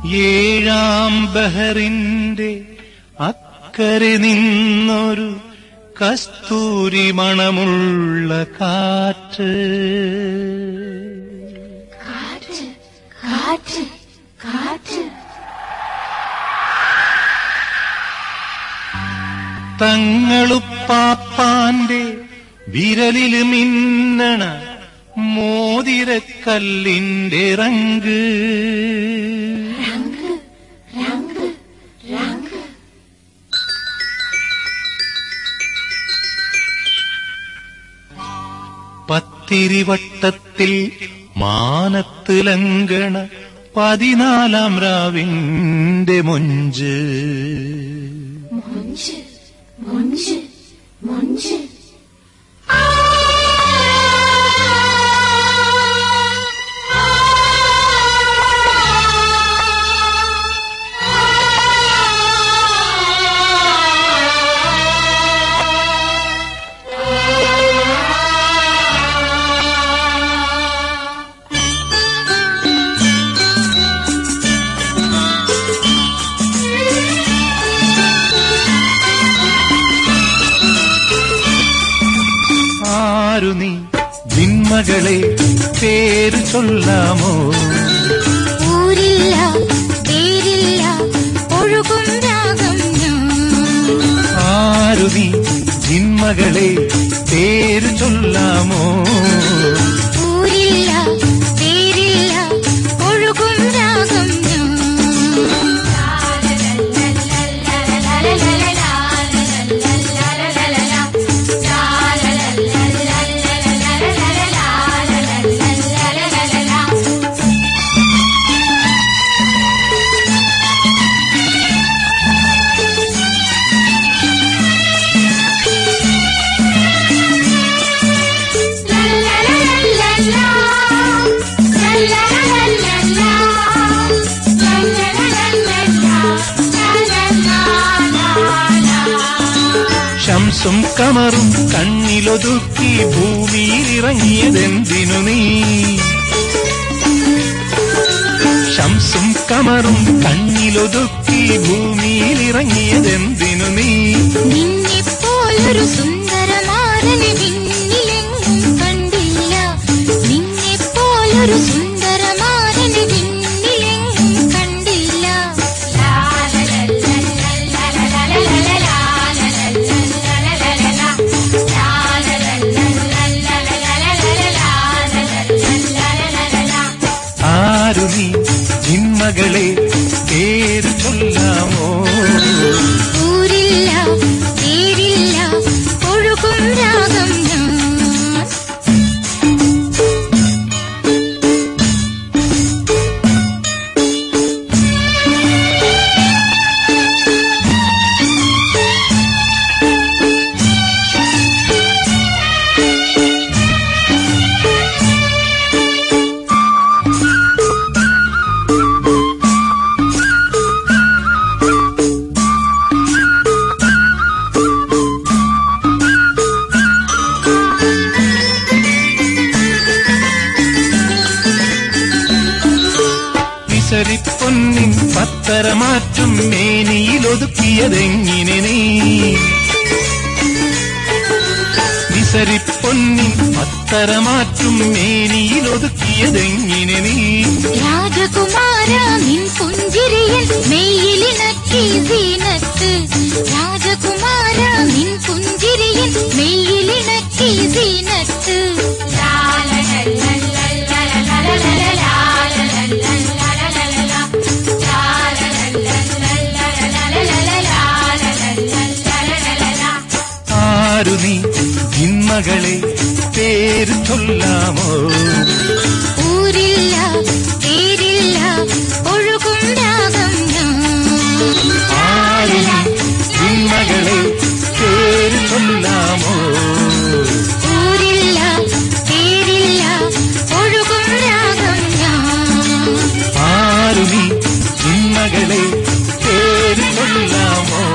ഏഴാം ബഹറിന്റെ അക്കരെ നിന്നൊരു കസ്തൂരി മണമുള്ള കാറ്റ് കാറ്റ് കാറ്റ് കാറ്റ് തങ്ങളുപ്പാപ്പാന്റെ വിരലില് മിന്നണ മോതിരക്കല്ലിന്റെ റങ്ക് രംഗ് രംഗ് രംഗ് പത്തിരിവട്ടത്തിൽ മാനത്ത് ലങ്കണ പതിനാലാം രാവിന്റെ മൊഞ്ച് മുഞ്ച് മുഞ്ച് മുഞ്ച് ആരു നീ ജിന്മകളെ പേര് ചൊല്ലാമോ ഊരില്ല പേരില്ല ഒഴുകും രാഗം ഞാൻ ആരു നീ ജിന്മകളെ പേര് ചൊല്ലാമോ ഊരില്ല പേരില്ല ഒഴുകും രാഗം ഞാൻ ശംസും കമറും കണ്ണിലൊതുക്കി ഭൂമിയിൽ ഇറങ്ങിയതെന്തിനു നീ ശംസും കമറും കണ്ണിലൊതുക്കി ഭൂമിയിൽ ഇറങ്ങിയതെന്തിനു നീ നിന്നെപ്പോലൊരു സുന്ദരമാരനെ വിണ്ണിലെങ്ങും കണ്ടില്ല നിന്നെപ്പോലൊരു സുന്ദരമാരനെ വിണ്ണിലെങ്ങും കണ്ടില്ല ആരു നീ ജിന്മകളെ പേര് ചൊല്ലാമോ ഊരില്ല പേരില്ല ഒഴുകും രാഗം ഞാൻ വിസരിപ്പൊന്നിൻ പത്തരമാറ്റും മേനിയിലൊതുക്കിയതെങ്ങിനെ നീ വിസരിപ്പൊന്നിൻ പത്തരമാറ്റും മേനിയിലൊതുക്കിയതെങ്ങിനെ നീ രാജകുമാര നിൻ പുഞ്ചിരിയിൽ മെയ്യിലിണക്കി സീനത്ത് രാജകുമാര നിൻ പുഞ്ചിരിയിൽ മെയ്യിലിണക്കി സീനത്ത് ആരു നീ ജിന്മകളെ പേര് ചൊല്ലാമോ ഊരില്ല പേരില്ല ഒഴുകും രാഗം ഞാൻ ആരു നീ ജിന്മകളെ പേര് ചൊല്ലാമോ ഊരില്ല പേരില്ല ഒഴുകും രാഗം ഞാൻ ആരു നീ ജിന്മകളെ പേര് ചൊല്ലാമോ